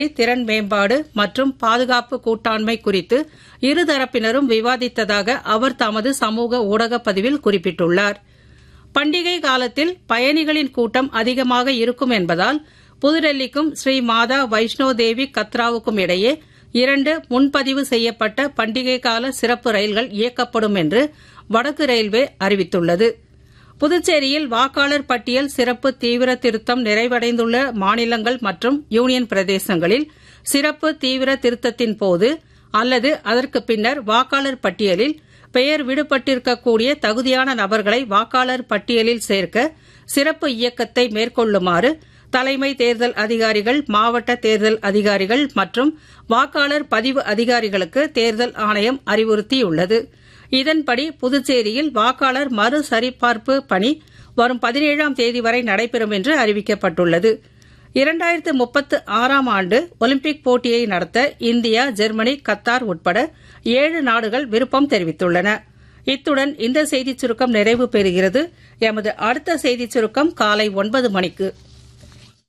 திறன் மேம்பாடு மற்றும் பாதுகாப்பு கூட்டாண்மை குறித்து இருதரப்பினரும் விவாதித்ததாக அவர் தமது சமூக ஊடக பதிவில் குறிப்பிட்டுள்ளார் பண்டிகை காலத்தில் பயணிகளின் கூட்டம் அதிகமாக இருக்கும் என்பதால் புதுடெல்லிக்கும் ஸ்ரீ மாதா வைஷ்ணோ தேவி கத்ராவுக்கும் இடையே இரண்டு முன்பதிவு செய்யப்பட்ட பண்டிகை கால சிறப்பு ரயில்கள் இயக்கப்படும் என்று வடக்கு ரயில்வே அறிவித்துள்ளது புதுச்சேரியில் வாக்காளர் பட்டியல் சிறப்பு தீவிர திருத்தம் நிறைவடைந்துள்ள மாநிலங்கள் மற்றும் யூனியன் பிரதேசங்களில் சிறப்பு தீவிர திருத்தத்தின் போது அல்லது அதற்கு பின்னர் வாக்காளர் பட்டியலில் பெயர் விடுபட்டிருக்கக்கூடிய தகுதியான நபர்களை வாக்காளர் பட்டியலில் சேர்க்க சிறப்பு இயக்கத்தை மேற்கொள்ளுமாறு தலைமை தேர்தல் அதிகாரிகள் மாவட்ட தேர்தல் அதிகாரிகள் மற்றும் வாக்காளர் பதிவு அதிகாரிகளுக்கு தேர்தல் ஆணையம் அறிவுறுத்தியுள்ளது இதன்படி புதுச்சேரியில் வாக்காளர் மறு சரிபார்ப்பு பணி வரும் பதினேழாம் தேதி வரை நடைபெறும் என்று அறிவிக்கப்பட்டுள்ளது இரண்டாயிரத்து முப்பத்து ஆறாம் ஆண்டு ஒலிம்பிக் போட்டியை நடத்த இந்தியா ஜெர்மனி கத்தார் உட்பட ஏழு நாடுகள் விருப்பம் தெரிவித்துள்ளன இத்துடன் இந்த செய்திச் சுருக்கம் நிறைவு பெறுகிறது எமது அடுத்த செய்திச் சுருக்கம் காலை ஒன்பது மணிக்கு